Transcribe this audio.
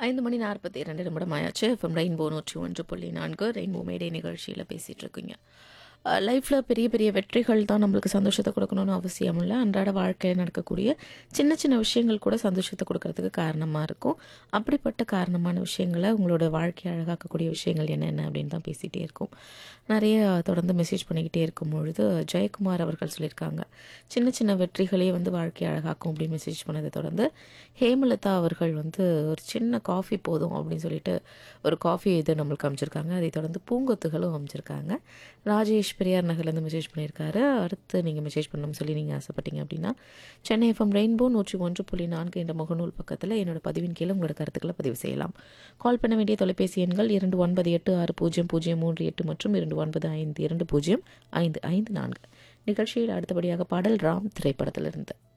ஐந்து மணி நாற்பத்தி இரண்டு நிமிடம் ஆயாச்சு எஃப்எம் ரெயின்போ நூற்றி ஒன்று புள்ளி நான்கு ரெயின்போ மேடை நிகழ்ச்சியில் பேசிகிட்டு இருக்கீங்க லைஃப்பில் பெரிய பெரிய வெற்றிகள் தான் நம்மளுக்கு சந்தோஷத்தை கொடுக்கணும்னு அவசியம் இல்லை அன்றாட வாழ்க்கையில் நடக்கக்கூடிய சின்ன சின்ன விஷயங்கள் கூட சந்தோஷத்தை கொடுக்கறதுக்கு காரணமாக இருக்கும் அப்படிப்பட்ட காரணமான விஷயங்களை உங்களோட வாழ்க்கையை அழகாக்கக்கூடிய விஷயங்கள் என்னென்ன அப்படின்னு தான் பேசிகிட்டே இருக்கோம் நிறைய தொடர்ந்து மெசேஜ் பண்ணிக்கிட்டே இருக்கும் பொழுது ஜெயக்குமார் அவர்கள் சொல்லியிருக்காங்க சின்ன சின்ன வெற்றிகளே வந்து வாழ்க்கையை அழகாக்கும் அப்படின்னு மெசேஜ் பண்ணதை தொடர்ந்து ஹேமலதா அவர்கள் வந்து ஒரு சின்ன காஃபி போதும் அப்படின்னு சொல்லிட்டு ஒரு காஃபி இது நம்மளுக்கு அமைச்சிருக்காங்க அதை தொடர்ந்து பூங்கொத்துகளும் அமைச்சிருக்காங்க ராஜேஷ் பெரியார் நகர்லேருந்து மெசேஜ் பண்ணியிருக்காரு அடுத்து நீங்கள் மெசேஜ் பண்ணணும்னு சொல்லி நீங்கள் ஆசைப்பட்டீங்க அப்படின்னா சென்னை எஃப்எம் ரெயின்போ நூற்றி ஒன்று புள்ளி நான்கு என்ற முகநூல் பக்கத்தில் என்னோட பதிவின் கீழே உங்களோட கருத்துக்களை பதிவு செய்யலாம் கால் பண்ண வேண்டிய தொலைபேசி எண்கள் இரண்டு ஒன்பது எட்டு ஆறு பூஜ்ஜியம் பூஜ்ஜியம் மூன்று எட்டு மற்றும் இரண்டு ஒன்பது ஐந்து இரண்டு பூஜ்ஜியம் ஐந்து ஐந்து நான்கு நிகழ்ச்சியில் அடுத்தபடியாக பாடல் ராம் திரைப்படத்திலிருந்து